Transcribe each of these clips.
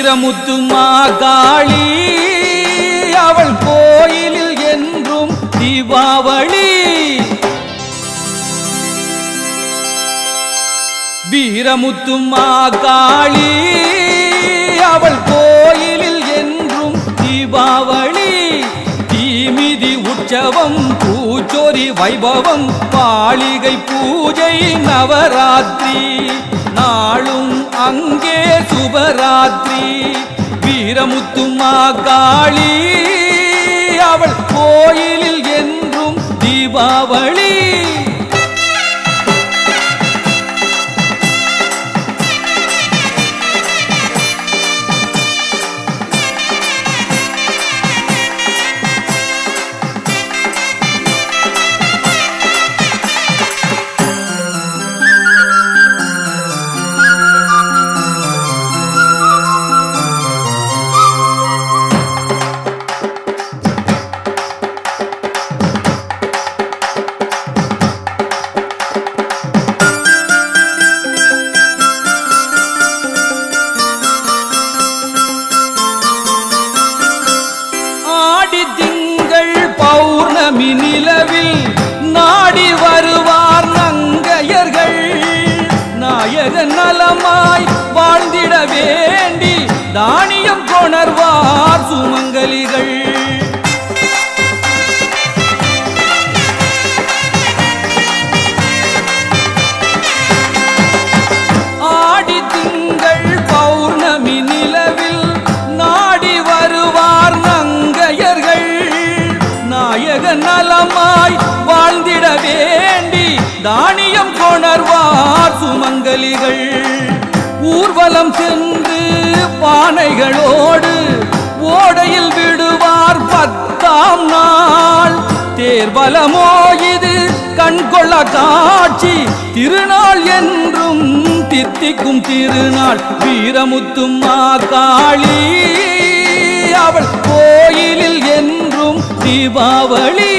வீரமுத்து மாகாளி அவள் கோயிலில் என்றும் தீபாவளி வீரமுத்து மாகாளி அவள் கோயிலில் என்றும் தீபாவளி தீமிதி உற்சவம் பூச்சொரி வைபவம் பாளிகை பூஜை நவராத்திரி நாளும் அங்கே சுபராத்திரி வீரமுத்து மாகாளி அவள் கோயிலில் என்றும் தீபாவளி ஆடி திங்கள் பௌர்ணமி நிலவில் நாடி வருவார் நங்கையர்கள் நாயக நலமாய் வாழ்ந்திட வேண்டி தானியம் கொணர்வார் சுமங்கலிகள் ஆடி திங்கள் பௌர்ணமி நிலவில் நாடி வருவார் நங்கையர்கள் நாயக நலமாய் வாழ்ந்திட வேண்டி தானியம் கொணர்வார் சுமங்கலிகள் ஊர்வலம் சென்று பானைகளோடு ஓடையில் விடுவார் பத்தாம் நாள் தேர்வலமோ இது கண்கொள்ள காட்சி திருநாள் என்றும் தித்திக்கும் திருநாள் வீரமுத்தும் மாகாளி அவள் கோயிலில் என்றும் தீபாவளி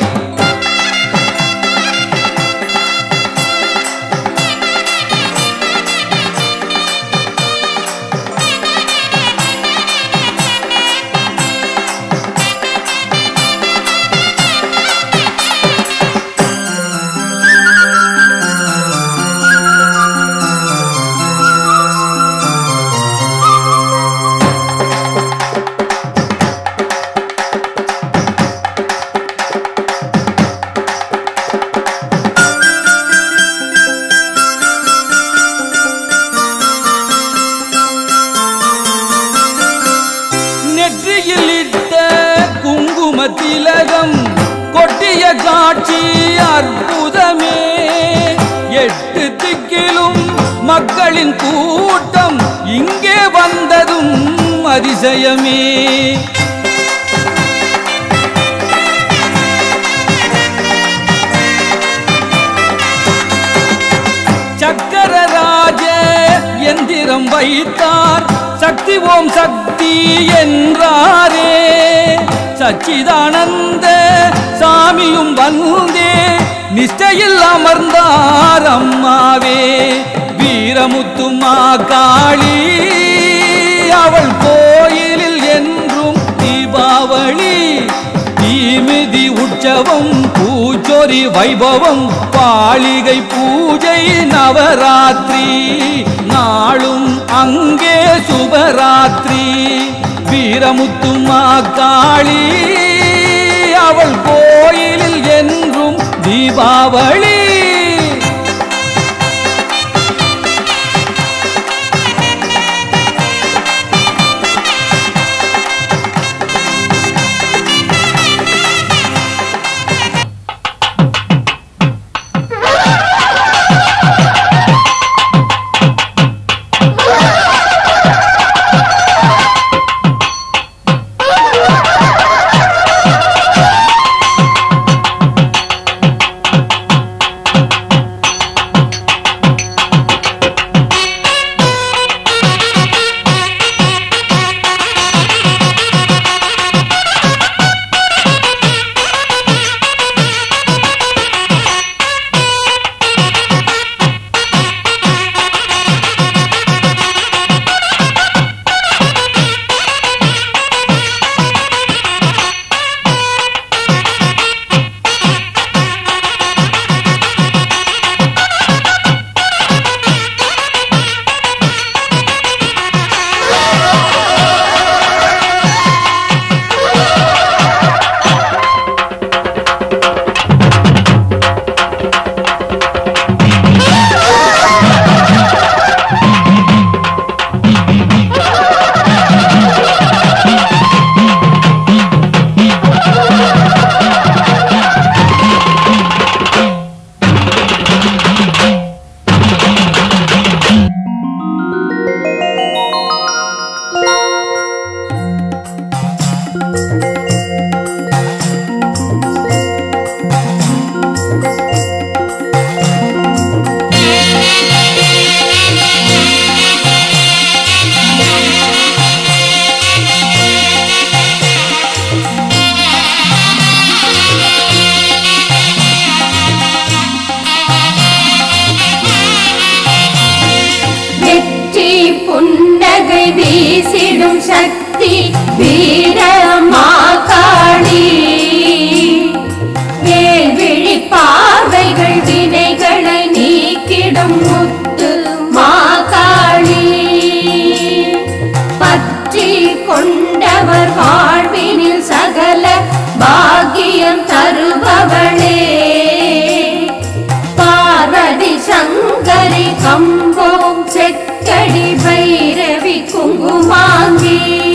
நெற்றியில் இட்ட குங்கும திலகம் கொட்டிய காட்சி அற்புதமே எட்டு திக்கிலும் மக்களின் கூட்டம் இங்கே வந்ததும் அதிசயமே சக்கரராஜ எந்திரம் வைத்தார் சக்தி ஓம் சக்தி என்றாரே சச்சிதானந்த சாமியும் வந்தே நிஷ்டையில் அமர்ந்தார் அம்மாவே வீரமுத்து மாகாளி அவள் கோயிலில் என்றும் தீபாவளி தீமிதி உற்சவம் பூச்சொரி வைபவம் பாளிகை பூஜை நவராத்திரி நாளும் அங்கே சுபராத்திரி வீரமுத்து மாக்காளி அவள் கோயிலில் என்றும் தீபாவளி வீரமாகாளி வேல்விழி பார்வைகள் வினைகளை நீக்கிடும் முத்து மாகாளி பற்றி கொண்டவர் வாழ்வினில் சகல பாக்கியம் தருபவளே பார்வதி சங்கரி கம்போம் செக்கடி பைரவி குங்குமாங்கி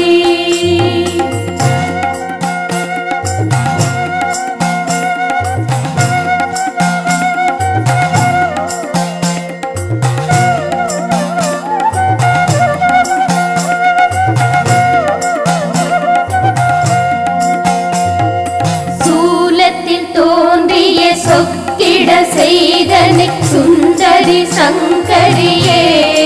சூலத்தில் தோன்றிய சொக்கிட செய்தனை சுந்தரி சங்கரியே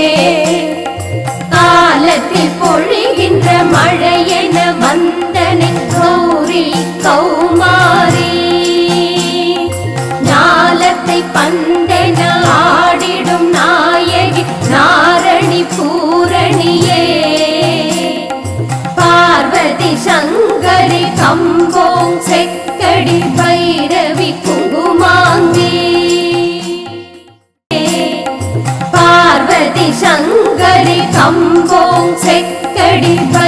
காலத்தில் பொழிகின்ற மழையென வந்தனை கௌரி கௌமாரி ஞாலத்தை பந்தன ஆடிடும் நாயகி நாரணி பூரணியே பார்வதி சங்கரி கம்போங் செக்கடி பைரவி குங்குமாங்கி பார்வதி சங்கரி கம்போங் செக்கடி